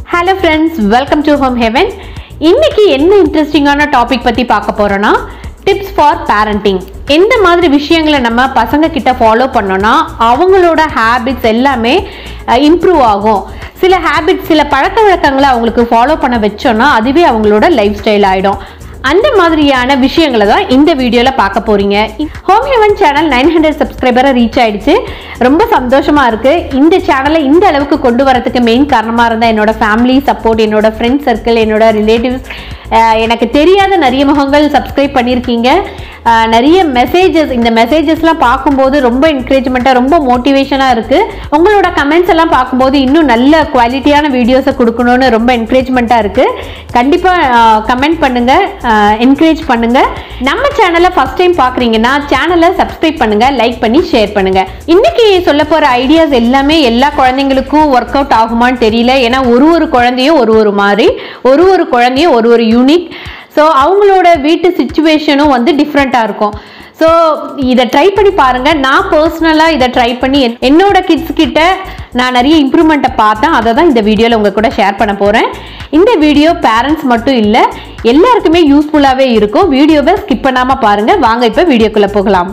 hello friends welcome to home heaven இன்னைக்கு என்ன இன்ட்ரெஸ்டிங்கான டாபிக் பற்றி பார்க்க போகிறோன்னா டிப்ஸ் ஃபார் பேரண்டிங் எந்த மாதிரி விஷயங்களை நம்ம பசங்க கிட்ட ஃபாலோ பண்ணோன்னா அவங்களோட ஹேபிட்ஸ் எல்லாமே இம்ப்ரூவ் ஆகும் சில ஹேபிட்ஸ் சில பழக்க வழக்கங்களை அவங்களுக்கு ஃபாலோ பண்ண வச்சோன்னா அதுவே அவங்களோட லைஃப் ஸ்டைல் ஆகிடும் அந்த மாதிரியான விஷயங்களை தான் இந்த வீடியோவில் பார்க்க போறீங்க home heaven channel nine hundred சப்ஸ்கிரைபரை ரீச் ஆயிடுச்சு ரொம்ப சந்தோஷமா இருக்கு இந்த சேனலை இந்த அளவுக்கு கொண்டு வரதுக்கு மெயின் காரணமாக இருந்தால் என்னோட ஃபேமிலி சப்போர்ட் என்னோட ஃப்ரெண்ட் சர்க்கிள் என்னோட ரிலேட்டிவ்ஸ் எனக்கு தெரியாத நிறைய முகங்கள் சப்ஸ்கிரைப் பண்ணியிருக்கீங்க அஹ், நிறைய மெசேஜஸ் இந்த மெசேஜஸ்லாம் பார்க்கும்போது ரொம்ப என்கரேஜ்மெண்ட்டாக ரொம்ப மோட்டிவேஷனாக இருக்குது உங்களோட கமெண்ட்ஸ் எல்லாம் பார்க்கும்போது இன்னும் நல்ல குவாலிட்டியான வீடியோஸை கொடுக்கணும்னு ரொம்ப என்கரேஜ்மெண்ட்டாக இருக்குது கண்டிப்பாக கமெண்ட் பண்ணுங்கள் என்கரேஜ் பண்ணுங்கள் நம்ம சேனலை ஃபஸ்ட் டைம் பார்க்குறீங்கன்னா சேனலை சப்ஸ்கிரைப் பண்ணுங்கள் லைக் பண்ணி ஷேர் பண்ணுங்கள் இன்னைக்கு சொல்ல போகிற ஐடியாஸ் எல்லாமே எல்லா குழந்தைங்களுக்கும் ஒர்க் அவுட் ஆகுமான்னு தெரியல ஏன்னா ஒரு ஒரு குழந்தையும் ஒரு ஒரு மாதிரி ஒரு ஒரு குழந்தையும் ஒரு ஒரு யூனிக் ஸோ அவங்களோட வீட்டு சுச்சுவேஷனும் வந்து டிஃப்ரெண்ட்டாக இருக்கும் ஸோ இதை ட்ரை பண்ணி பாருங்கள் நான் பர்சனலாக இதை ட்ரை பண்ணி என்- என்னோட கிட்ஸ் கிட்ட நான் நிறைய இம்ப்ரூவ்மெண்ட்டை பார்த்தேன் அதை தான் இந்த வீடியோவில் உங்கள் கூட ஷேர் பண்ண போகிறேன் இந்த வீடியோ பேரண்ட்ஸ் மட்டும் இல்லை எல்லாருக்குமே யூஸ்ஃபுல்லாகவே இருக்கும் வீடியோவை ஸ்கிப் பண்ணாமல் பாருங்கள் வாங்க இப்போ வீடியோக்குள்ளே போகலாம்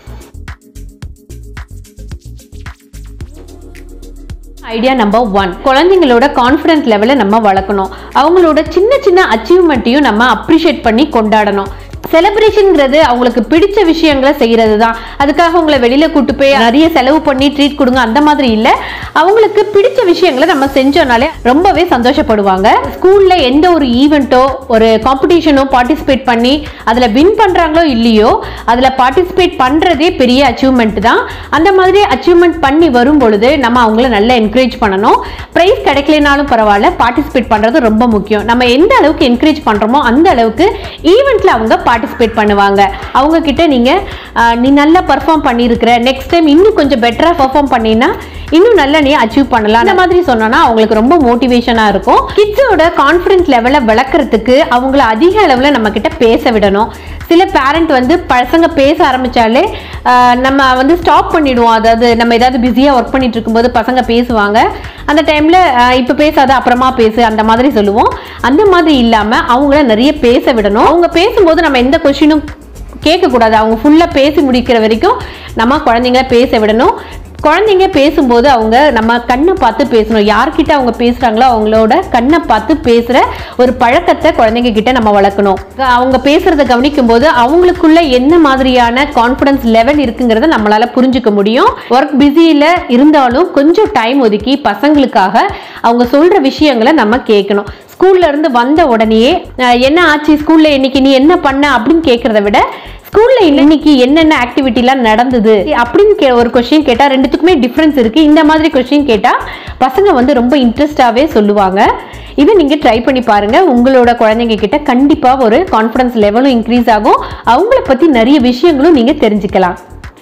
ஐடியா நம்பர் ஒன் குழந்தைங்களோட கான்ஃபிடன்ஸ் லெவலை நம்ம வளர்க்கணும் அவங்களோட சின்ன சின்ன அச்சீவ்மெண்ட்டையும் நம்ம அப்ரிஷியேட் பண்ணி கொண்டாடணும் செலிப்ரேஷன்ங்கிறது அவங்களுக்கு பிடிச்ச விஷயங்களை செய்யறது தான் அதுக்காக உங்களை வெளியில கூட்டு போய் நிறைய செலவு பண்ணி ட்ரீட் கொடுங்க அந்த மாதிரி இல்ல அவங்களுக்கு பிடிச்ச விஷயங்களை நம்ம செஞ்சோம்னாலே ரொம்பவே சந்தோஷப்படுவாங்க ஸ்கூல்ல எந்த ஒரு ஈவெண்ட்டோ ஒரு காம்படிஷனோ பார்ட்டிசிபேட் பண்ணி அதுல வின் பண்றாங்களோ இல்லையோ அதுல பார்ட்டிசிபேட் பண்றதே பெரிய அச்சீவ்மெண்ட் தான் அந்த மாதிரி அச்சீவ்மெண்ட் பண்ணி வரும் பொழுது நம்ம அவங்கள நல்லா என்கரேஜ் பண்ணணும் ப்ரைஸ் கிடைக்கலனாலும் பரவாயில்ல பார்ட்டிசிபேட் பண்றது ரொம்ப முக்கியம் நம்ம எந்த அளவுக்கு என்கரேஜ் பண்றோமோ அந்த அளவுக்கு ஈவெண்ட்ல அவங்க பார்ட்டிசிபேட் பண்ணுவாங்க அவங்க கிட்ட நீங்க ஆஹ், நீ நல்லா பர்ஃபார்ம் பண்ணியிருக்கிற நெக்ஸ்ட் டைம் இன்னும் கொஞ்சம் பெட்டரா பர்ஃபார்ம் பண்ணினா இன்னும் நல்லா நீ அச்சீவ் பண்ணலாம் அந்த மாதிரி சொன்னோன்னா அவங்களுக்கு ரொம்ப மோட்டிவேஷனா இருக்கும் கிட்ஸோட கான்ஃபிடன்ஸ் லெவலை வளர்க்கறதுக்கு அவங்கள அதிக அளவுல நம்ம கிட்ட பேச விடணும் சில பேரண்ட் வந்து பசங்க பேச ஆரம்பிச்சாலே ஆஹ், நம்ம வந்து ஸ்டாப் பண்ணிடுவோம் அதாவது நம்ம ஏதாவது பிஸியாக ஒர்க் பண்ணிட்டு இருக்கும்போது பசங்க பேசுவாங்க அந்த டைமில் இப்போ பேசாத அப்புறமா பேசு அந்த மாதிரி சொல்லுவோம் அந்த மாதிரி இல்லாமல் அவங்கள நிறைய பேச விடணும் அவங்க பேசும்போது நம்ம எந்த கொஷினும் கேட்கக்கூடாது அவங்க ஃபுல்லாக பேசி முடிக்கிற வரைக்கும் நம்ம குழந்தைங்கள பேச விடணும் குழந்தைங்க பேசும்போது அவங்க நம்ம கண்ணை பார்த்து பேசணும் யார்கிட்ட அவங்க பேசுகிறாங்களோ அவங்களோட கண்ணை பார்த்து பேசுகிற ஒரு பழக்கத்தை குழந்தைங்க கிட்ட நம்ம வளர்க்கணும் அவங்க பேசுறத கவனிக்கும் போது அவங்களுக்குள்ள என்ன மாதிரியான கான்ஃபிடன்ஸ் லெவல் இருக்குங்கிறத நம்மளால புரிஞ்சுக்க முடியும் ஒர்க் பிஸியில் இருந்தாலும் கொஞ்சம் டைம் ஒதுக்கி பசங்களுக்காக அவங்க சொல்ற விஷயங்களை நம்ம கேட்கணும் ஸ்கூல்ல இருந்து வந்த உடனேயே அஹ், என்ன ஆச்சு ஸ்கூல்ல இன்னைக்கு நீ என்ன பண்ண அப்படின்னு கேட்கறத விட ஸ்கூல்ல இன்னைக்கு என்னென்ன ஆக்டிவிட்டிலாம் நடந்தது அப்படின்னு கே ஒரு கொஸ்டின் கேட்டா ரெண்டுத்துக்குமே டிஃப்ரென்ஸ் இருக்கு இந்த மாதிரி கொஸ்டின் கேட்டா பசங்க வந்து ரொம்ப இன்ட்ரெஸ்டாவே சொல்லுவாங்க இதை நீங்க ட்ரை பண்ணி பாருங்க உங்களோட குழந்தைங்க கிட்ட கண்டிப்பா ஒரு கான்ஃபிடன்ஸ் லெவலும் இன்க்ரீஸ் ஆகும் அவங்கள பத்தி நிறைய விஷயங்களும் நீங்க தெரிஞ்சுக்கலாம்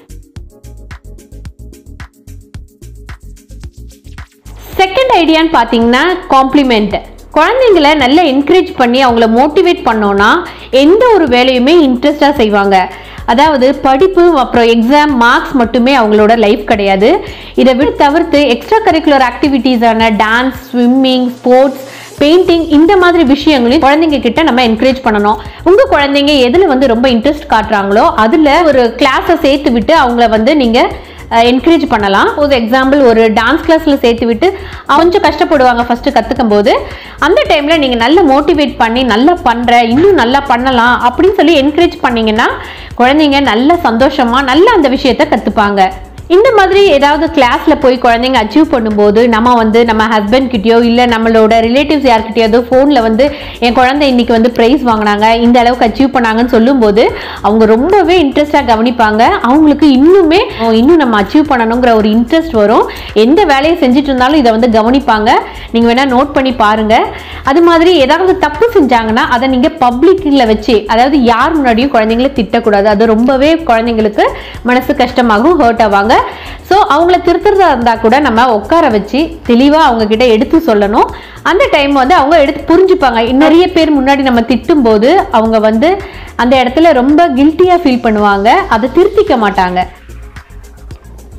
செகண்ட் ஐடியான்னு பார்த்தீங்கன்னா காம்ப்ளிமெண்ட் குழந்தைங்கள நல்லா என்கரேஜ் பண்ணி அவங்கள மோட்டிவேட் பண்ணோன்னா எந்த ஒரு வேலையுமே இன்ட்ரெஸ்டாக செய்வாங்க அதாவது படிப்பு அப்புறம் எக்ஸாம் மார்க்ஸ் மட்டுமே அவங்களோட லைஃப் கிடையாது இதை விட்டு தவிர்த்து எக்ஸ்ட்ரா கரிக்குலர் ஆக்டிவிட்டீஸான டான்ஸ் ஸ்விம்மிங் ஸ்போர்ட்ஸ் பெயிண்டிங் இந்த மாதிரி விஷயங்களையும் குழந்தைங்க கிட்ட நம்ம என்கரேஜ் பண்ணணும் உங்க குழந்தைங்க எதுல வந்து ரொம்ப இன்ட்ரெஸ்ட் காட்டுறாங்களோ அதுல ஒரு கிளாஸை சேர்த்து விட்டு அவங்கள வந்து நீங்க என்கரேஜ் பண்ணலாம் ஒரு எக்ஸாம்பிள் ஒரு டான்ஸ் கிளாஸ்ல சேர்த்து விட்டு கொஞ்சம் கஷ்டப்படுவாங்க ஃபர்ஸ்ட் கத்துக்கும் போது அந்த டைம்ல நீங்க நல்லா மோட்டிவேட் பண்ணி நல்லா பண்ற இன்னும் நல்லா பண்ணலாம் அப்படின்னு சொல்லி என்கரேஜ் பண்ணீங்கன்னா குழந்தைங்க நல்ல சந்தோஷமா நல்லா அந்த விஷயத்த கத்துப்பாங்க இந்த மாதிரி ஏதாவது கிளாஸ்ல போய் குழந்தைங்க அச்சீவ் பண்ணும்போது நம்ம வந்து நம்ம ஹஸ்பண்ட் கிட்டயோ இல்லை நம்மளோட ரிலேட்டிவ்ஸ் யார்கிட்டயாவது ஃபோனில் வந்து என் குழந்தை இன்னைக்கு வந்து ப்ரைஸ் வாங்கினாங்க இந்த அளவுக்கு அச்சீவ் பண்ணாங்கன்னு சொல்லும்போது அவங்க ரொம்பவே இன்ட்ரெஸ்டாக கவனிப்பாங்க அவங்களுக்கு இன்னுமே "ஓ, இன்னும் நம்ம அச்சீவ் பண்ணணுங்கிற ஒரு இன்ட்ரெஸ்ட் வரும் எந்த வேலையை செஞ்சுட்டு இருந்தாலும் இதை வந்து கவனிப்பாங்க நீங்கள் வேணால் நோட் பண்ணி பாருங்க அது மாதிரி ஏதாவது தப்பு செஞ்சாங்கன்னா அதை நீங்கள் பப்ளிக்கில் வச்சு அதாவது யார் முன்னாடியும் குழந்தைங்கள திட்டக்கூடாது அது ரொம்பவே குழந்தைங்களுக்கு மனசு கஷ்டமாகும் ஹர்ட் ஆவாங்க ஸோ அவங்கள திருத்துறதா இருந்தால் கூட நம்ம உட்கார வச்சு தெளிவாக அவங்க கிட்ட எடுத்து சொல்லணும் அந்த டைம் வந்து அவங்க எடுத்து புரிஞ்சுப்பாங்க நிறைய பேர் முன்னாடி நம்ம திட்டும் போது அவங்க வந்து அந்த இடத்துல ரொம்ப கில்ட்டியாக ஃபீல் பண்ணுவாங்க அதை திருத்திக்க மாட்டாங்க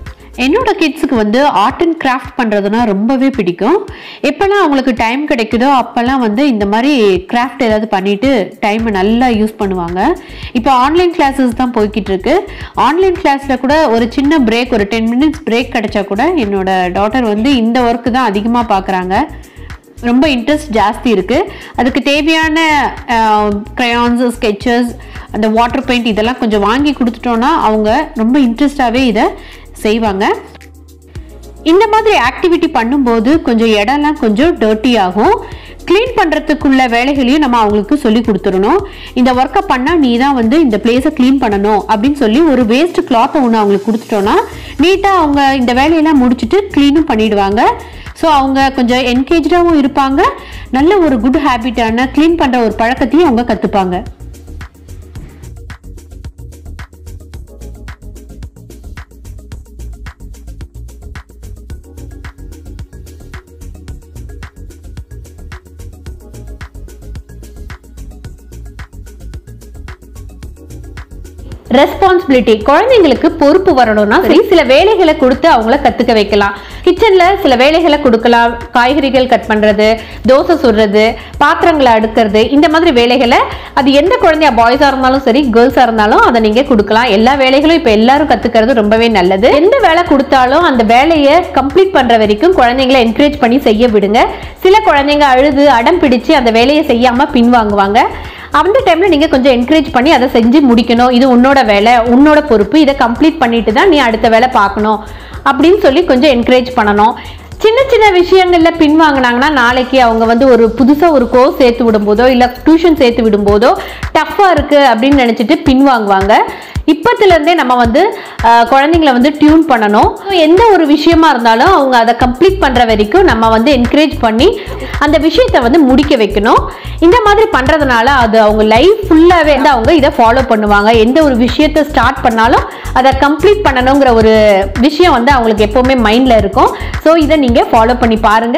என்னோட கிட்ஸுக்கு வந்து ஆர்ட் அண்ட் கிராஃப்ட் பண்ணுறதுனா ரொம்பவே பிடிக்கும் எப்போல்லாம் அவங்களுக்கு டைம் கிடைக்குதோ அப்போல்லாம் வந்து இந்த மாதிரி கிராஃப்ட் ஏதாவது பண்ணிட்டு டைமை நல்லா யூஸ் பண்ணுவாங்க இப்போ ஆன்லைன் கிளாஸஸ் தான் போய்கிட்டு இருக்கு ஆன்லைன் கிளாஸில் கூட ஒரு சின்ன பிரேக் ஒரு டென் மினிட்ஸ் பிரேக் கிடைச்சா கூட என்னோட டாட்டர் வந்து இந்த ஒர்க்கு தான் அதிகமாக பார்க்குறாங்க ரொம்ப இன்ட்ரெஸ்ட் ஜாஸ்தி இருக்குது அதுக்கு தேவையான க்ரையான்ஸு ஸ்கெச்சஸ் அந்த வாட்டர் பெயிண்ட் இதெல்லாம் கொஞ்சம் வாங்கி கொடுத்துட்டோன்னா அவங்க ரொம்ப இன்ட்ரெஸ்டாகவே இதை செய்வாங்க இந்த மாதிரி ஆக்டிவிட்டி பண்ணும்போது கொஞ்சம் இடம்லாம் கொஞ்சம் டர்ட்டி ஆகும் க்ளீன் பண்ணுறதுக்குள்ள வேலைகளையும் நம்ம அவங்களுக்கு சொல்லி கொடுத்துடணும் இந்த ஒர்க்கை பண்ணால் நீ தான் வந்து இந்த பிளேஸை க்ளீன் பண்ணணும் அப்படின்னு சொல்லி ஒரு வேஸ்ட் கிளாத்தை ஒன்று அவங்களுக்கு கொடுத்துட்டோன்னா நீட்டாக அவங்க இந்த வேலையெல்லாம் முடிச்சுட்டு க்ளீனும் பண்ணிடுவாங்க ஸோ அவங்க கொஞ்சம் என்கேஜாகவும் இருப்பாங்க நல்ல ஒரு குட் ஹேபிட்டான க்ளீன் பண்ணுற ஒரு பழக்கத்தையும் அவங்க கற்றுப்பாங்க ரெஸ்பான்சிபிலிட்டி குழந்தைங்களுக்கு பொறுப்பு வரணும்னா சரி சில வேலைகளை கொடுத்து அவங்கள கத்துக்க வைக்கலாம் கிச்சன்ல சில வேலைகளை கொடுக்கலாம் காய்கறிகள் கட் பண்றது தோசை சுடுறது பாத்திரங்களை அடுக்கிறது இந்த மாதிரி வேலைகளை அது எந்த குழந்தையா பாய்ஸா இருந்தாலும் சரி கேர்ள்ஸா இருந்தாலும் அதை நீங்க கொடுக்கலாம் எல்லா வேலைகளும் இப்ப எல்லாரும் கத்துக்கிறது ரொம்பவே நல்லது எந்த வேலை கொடுத்தாலும் அந்த வேலையை கம்ப்ளீட் பண்ற வரைக்கும் குழந்தைங்களை என்கரேஜ் பண்ணி செய்ய விடுங்க சில குழந்தைங்க அழுது அடம் பிடிச்சு அந்த வேலையை செய்யாம பின்வாங்குவாங்க அந்த டைம்ல நீங்க கொஞ்சம் என்கரேஜ் பண்ணி அதை செஞ்சு முடிக்கணும் இது உன்னோட வேலை உன்னோட பொறுப்பு இதை கம்ப்ளீட் பண்ணிட்டு தான் நீ அடுத்த வேலை பார்க்கணும் அப்படின்னு சொல்லி கொஞ்சம் என்கரேஜ் பண்ணணும் சின்ன சின்ன விஷயங்கள்ல பின்வாங்கினாங்கன்னா நாளைக்கு அவங்க வந்து ஒரு புதுசா ஒரு கோர்ஸ் சேர்த்து விடும்போதோ இல்ல டியூஷன் சேர்த்து விடும்போதோ டஃப்பா இருக்கு அப்படின்னு நினைச்சிட்டு பின்வாங்குவாங்க இப்பத்துல இருந்தே நம்ம வந்து அஹ், குழந்தைங்களை வந்து டியூன் பண்ணணும் எந்த ஒரு விஷயமா இருந்தாலும் அவங்க அதை கம்ப்ளீட் பண்ற வரைக்கும் நம்ம வந்து என்கரேஜ் பண்ணி அந்த விஷயத்தை வந்து முடிக்க வைக்கணும் இந்த மாதிரி பண்றதுனால அது அவங்க லைஃப் ஃபுல்லாவே வந்து அவங்க இதை ஃபாலோ பண்ணுவாங்க எந்த ஒரு விஷயத்தை ஸ்டார்ட் பண்ணாலும் அதை கம்ப்ளீட் பண்ணணுங்கிற ஒரு விஷயம் வந்து அவங்களுக்கு எப்பவுமே மைண்ட்ல இருக்கும் ஸோ இதை நீங்க ஃபாலோ பண்ணி பாருங்க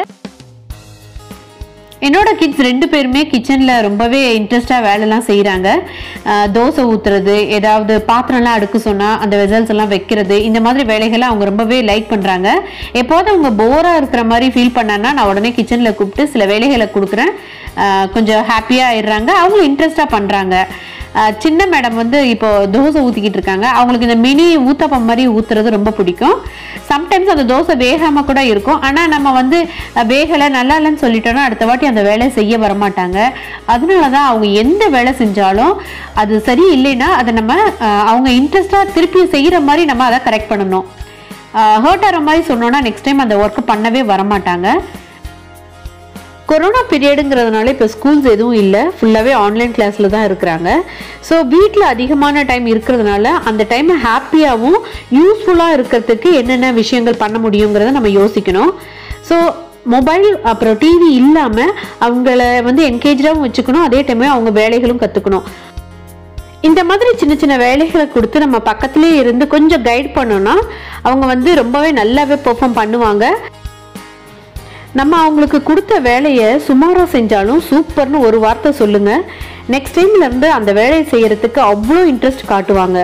என்னோட கிட்ஸ் ரெண்டு பேருமே கிச்சனில் ரொம்பவே இன்ட்ரெஸ்டாக வேலைலாம் செய்கிறாங்க தோசை ஊற்றுறது ஏதாவது பாத்திரம்லாம் அடுக்க சொன்னால் அந்த வெசல்ஸ் எல்லாம் வைக்கிறது இந்த மாதிரி வேலைகளை அவங்க ரொம்பவே லைக் பண்ணுறாங்க எப்போது அவங்க போராக இருக்கிற மாதிரி ஃபீல் பண்ணான்னா நான் உடனே கிச்சனில் கூப்பிட்டு சில வேலைகளை கொடுக்குறேன் அஹ் கொஞ்சம் ஹாப்பியாக ஆயிடுறாங்க அவங்களும் இன்ட்ரெஸ்டாக பண்ணுறாங்க சின்ன மேடம் வந்து இப்போ தோசை ஊற்றிக்கிட்டு இருக்காங்க அவங்களுக்கு இந்த மினி ஊத்தப்பம் மாதிரி ஊற்றுறது ரொம்ப பிடிக்கும் சம்டைம்ஸ் அந்த தோசை வேகாமல் கூட இருக்கும் ஆனால் நம்ம வந்து அஹ், வேகலை நல்லா இல்லைன்னு சொல்லிட்டோம்னா அடுத்த வாட்டி அந்த வேலையை செய்ய வரமாட்டாங்க அதனால தான் அவங்க எந்த வேலை செஞ்சாலும் அது சரி இல்லைன்னா அதை நம்ம அஹ், அவங்க இன்ட்ரெஸ்டாக திருப்பி செய்கிற மாதிரி நம்ம அதை கரெக்ட் பண்ணணும் ஹர்ட் ஆகிற மாதிரி சொன்னோன்னா நெக்ஸ்ட் டைம் அந்த ஒர்க்கு பண்ணவே வரமாட்டாங்க கொரோனா பீரியடுங்கிறதுனால இப்போ ஸ்கூல்ஸ் எதுவும் இல்லை ஃபுல்லாகவே ஆன்லைன் கிளாஸில் தான் இருக்கிறாங்க ஸோ வீட்டில் அதிகமான டைம் இருக்கிறதுனால அந்த டைமை ஹாப்பியாகவும் யூஸ்ஃபுல்லாக இருக்கிறதுக்கு என்னென்ன விஷயங்கள் பண்ண முடியுங்கிறத நம்ம யோசிக்கணும் ஸோ மொபைல் அப்புறம் டிவி இல்லாமல் அவங்கள வந்து என்கேஜாகவும் வச்சுக்கணும் அதே டைமே அவங்க வேலைகளும் கற்றுக்கணும் இந்த மாதிரி சின்ன சின்ன வேலைகளை கொடுத்து நம்ம பக்கத்துலேயே இருந்து கொஞ்சம் கைட் பண்ணோம்னா அவங்க வந்து ரொம்பவே நல்லாவே பெர்ஃபார்ம் பண்ணுவாங்க நம்ம அவங்களுக்கு கொடுத்த வேலையை சுமாராக செஞ்சாலும் சூப்பர்னு ஒரு வார்த்தை சொல்லுங்க நெக்ஸ்ட் டைம்ல இருந்து அந்த வேலையை செய்யறதுக்கு அவ்வளோ இன்ட்ரெஸ்ட் காட்டுவாங்க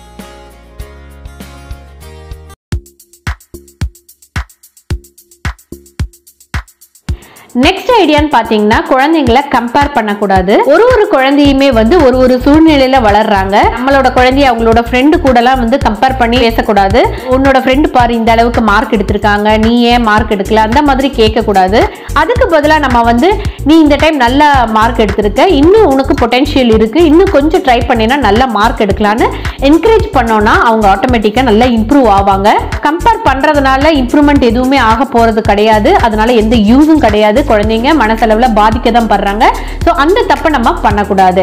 நெக்ஸ்ட் ஐடியான்னு பார்த்தீங்கன்னா குழந்தைங்களை கம்பேர் பண்ணக்கூடாது ஒரு ஒரு குழந்தையுமே வந்து ஒரு ஒரு சூழ்நிலையில வளர்றாங்க நம்மளோட குழந்தைய அவங்களோட ஃப்ரெண்டு கூடலாம் வந்து கம்பேர் பண்ணி பேசக்கூடாது உன்னோட ஃப்ரெண்டு பாரு இந்த அளவுக்கு மார்க் எடுத்திருக்காங்க நீ ஏன் மார்க் எடுக்கல அந்த மாதிரி கேட்கக்கூடாது அதுக்கு பதிலாக நம்ம வந்து நீ இந்த டைம் நல்ல மார்க் எடுத்திருக்க இன்னும் உனக்கு பொட்டென்ஷியல் இருக்கு இன்னும் கொஞ்சம் ட்ரை பண்ணினா நல்ல மார்க் எடுக்கலான்னு என்கரேஜ் பண்ணோம்னா அவங்க ஆட்டோமேட்டிக்காக நல்லா இம்ப்ரூவ் ஆவாங்க கம்பேர் பண்றதுனால இம்ப்ரூவ்மெண்ட் எதுவுமே ஆக போறது கிடையாது அதனால எந்த யூஸும் கிடையாது குழந்தைங்க மனசளவில் பாதிக்க தான் படுறாங்க ஸோ அந்த தப்பை நம்ம பண்ணக்கூடாது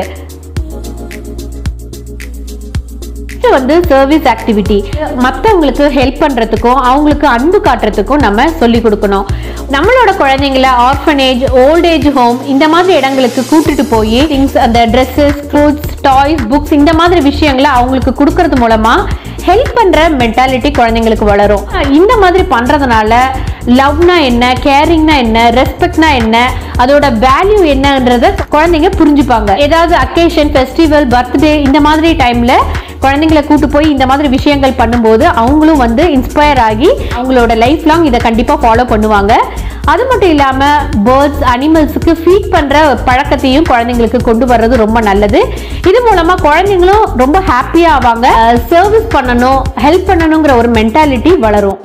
Next வந்து சர்வீஸ் ஆக்டிவிட்டி மற்றவங்களுக்கு ஹெல்ப் பண்ணுறதுக்கும் அவங்களுக்கு அன்பு காட்டுறதுக்கும் நம்ம சொல்லி கொடுக்கணும் நம்மளோட குழந்தைங்கள ஆர்ஃபனேஜ் ஓல்ட் ஏஜ் ஹோம் இந்த மாதிரி இடங்களுக்கு கூட்டிட்டு போய் திங்ஸ் அந்த ட்ரெஸ்ஸஸ் ஃப்ரூட்ஸ் டாய்ஸ் புக்ஸ் இந்த மாதிரி விஷயங்களை அவங்களுக்கு கொடுக்கறது மூலமா ஹெல்ப் பண்ற மென்டாலிட்டி குழந்தைங்களுக்கு வளரும் இந்த மாதிரி பண்றதுனால லவ்னா என்ன கேரிங்னா என்ன ரெஸ்பெக்ட்னா என்ன அதோட வேல்யூ என்னன்றத குழந்தைங்க புரிஞ்சுப்பாங்க ஏதாவது அக்கேஷன் ஃபெஸ்டிவல் பர்த்டே இந்த மாதிரி டைம்ல குழந்தைங்களை கூட்டு போய் இந்த மாதிரி விஷயங்கள் பண்ணும்போது அவங்களும் வந்து இன்ஸ்பயர் ஆகி அவங்களோட லைஃப் லாங் இதை கண்டிப்பாக ஃபாலோ பண்ணுவாங்க அது மட்டும் இல்லாமல் பேர்ட்ஸ் அனிமல்ஸுக்கு ஃபீட் பண்ணுற பழக்கத்தையும் குழந்தைங்களுக்கு கொண்டு வர்றது ரொம்ப நல்லது இது மூலமாக குழந்தைங்களும் ரொம்ப ஹாப்பியாக ஆவாங்க சர்வீஸ் பண்ணணும் ஹெல்ப் பண்ணணுங்கிற ஒரு மென்டாலிட்டி வளரும்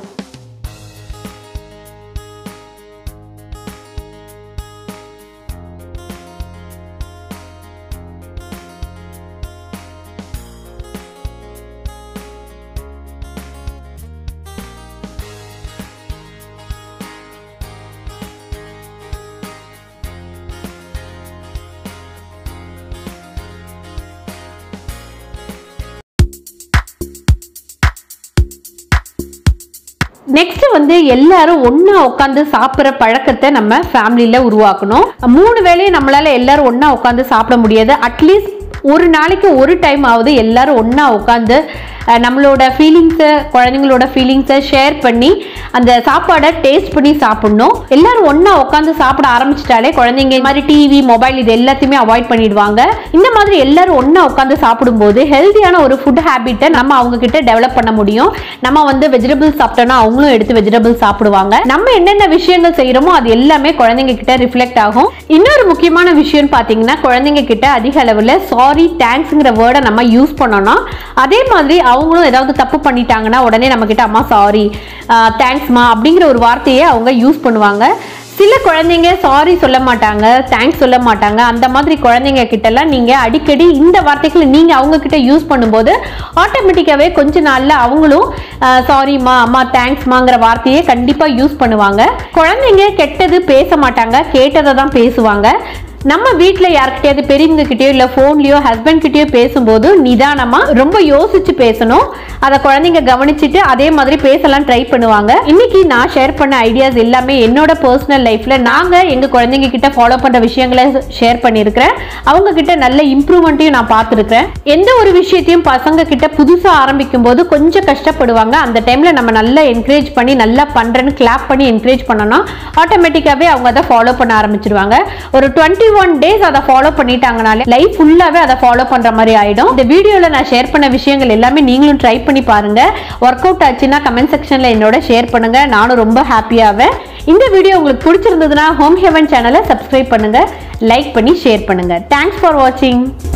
நெக்ஸ்ட் வந்து எல்லாரும் ஒண்ணா உட்காந்து சாப்பிட்ற பழக்கத்தை நம்ம ஃபேமிலியில உருவாக்கணும் மூணு வேளையும் நம்மளால எல்லாரும் ஒண்ணா உட்காந்து சாப்பிட முடியாது அட்லீஸ்ட் ஒரு நாளைக்கு ஒரு டைம் ஆகுது எல்லாரும் ஒண்ணா உட்காந்து அஹ், நம்மளோட ஃபீலிங்ஸை குழந்தைங்களோட ஃபீலிங்ஸை ஷேர் பண்ணி அந்த சாப்பாடை டேஸ்ட் பண்ணி சாப்பிடணும் எல்லாரும் ஒண்ணா உட்காந்து சாப்பிட ஆரம்பிச்சிட்டாலே குழந்தைங்க இந்த மாதிரி டிவி மொபைல் இது எல்லாத்தையுமே அவாய்ட் பண்ணிடுவாங்க இந்த மாதிரி எல்லாரும் ஒண்ணா உட்காந்து சாப்பிடும்போது ஹெல்த்தியான ஒரு ஃபுட் ஹேபிட்டை நம்ம அவங்க கிட்ட டெவலப் பண்ண முடியும் நம்ம வந்து வெஜிடபிள்ஸ் சாப்பிட்டோம்னா அவங்களும் எடுத்து வெஜிடபிள்ஸ் சாப்பிடுவாங்க நம்ம என்னென்ன விஷயங்கள் செய்யறோமோ அது எல்லாமே குழந்தைங்க கிட்ட ரிஃப்ளெக்ட் ஆகும் இன்னொரு முக்கியமான விஷயம் பாத்தீங்கன்னா குழந்தைங்க கிட்ட அதிக அளவுல சாரி தேங்க்ஸ்ங்கிற வேர்டை நம்ம யூஸ் பண்ணோம்னா அதே மாதிரி அவங்களும் ஏதாவது தப்பு பண்ணிட்டாங்கன்னா உடனே நம்ம கிட்ட அம்மா சாரி தேங்க்ஸ்மா அப்படிங்கிற ஒரு வார்த்தையை அவங்க யூஸ் பண்ணுவாங்க சில குழந்தைங்க சாரி சொல்ல மாட்டாங்க தேங்க்ஸ் சொல்ல மாட்டாங்க அந்த மாதிரி குழந்தைங்க கிட்டலாம் நீங்க அடிக்கடி இந்த வார்த்தைகளை நீங்க அவங்க கிட்ட யூஸ் பண்ணும்போது ஆட்டோமேட்டிக்காவே கொஞ்ச நாள்ல அவங்களும் சாரிம்மா அம்மா தேங்க்ஸ்மாங்கிற வார்த்தையை கண்டிப்பா யூஸ் பண்ணுவாங்க குழந்தைங்க கெட்டது பேச மாட்டாங்க கேட்டதை தான் பேசுவாங்க நம்ம வீட்டில் யார்கிட்டயாவது பெரியவங்க கிட்டயோ இல்லை ஃபோன்லயோ ஹஸ்பண்ட் கிட்டயோ பேசும்போது நிதானமா ரொம்ப யோசிச்சு பேசணும் அதை குழந்தைங்க கவனிச்சுட்டு அதே மாதிரி பேசலாம் ட்ரை பண்ணுவாங்க இன்னைக்கு நான் ஷேர் பண்ண ஐடியாஸ் எல்லாமே என்னோட பர்சனல் லைஃப்ல நாங்க எங்க குழந்தைங்க கிட்ட ஃபாலோ பண்ற விஷயங்களை ஷேர் பண்ணியிருக்கிறேன் அவங்க கிட்ட நல்ல இம்ப்ரூவ்மெண்ட்டையும் நான் பார்த்துருக்கேன் எந்த ஒரு விஷயத்தையும் பசங்க கிட்ட புதுசா ஆரம்பிக்கும் போது கொஞ்சம் கஷ்டப்படுவாங்க அந்த டைம்ல நம்ம நல்லா என்கரேஜ் பண்ணி நல்லா பண்றேன்னு கிளாப் பண்ணி என்கரேஜ் பண்ணோம்னா ஆட்டோமேட்டிக்காவே அவங்க அதை ஃபாலோ பண்ண ஆரம்பிச்சிருவாங்க ஒரு டுவெண்ட்டி ஒன் டேஸ் அதை ஃபாலோ பண்ணிட்டாங்கனாலே லைஃப் ஃபுல்லாவே அதை ஃபாலோ பண்ற மாதிரி ஆயிடும் இந்த வீடியோல நான் ஷேர் பண்ண விஷயங்கள் எல்லாமே நீங்களும் ட்ரை பண்ணி பாருங்க ஒர்க் அவுட் ஆச்சுன்னா கமெண்ட் செக்ஷன்ல என்னோட ஷேர் பண்ணுங்க நானும் ரொம்ப ஹாப்பியாவேன் இந்த வீடியோ உங்களுக்கு பிடிச்சிருந்ததுன்னா ஹோம் ஹெவன் சேனலை சப்ஸ்கிரைப் பண்ணுங்க லைக் பண்ணி ஷேர் பண்ணுங்க தேங்க்ஸ் ஃபார் வாட்சிங்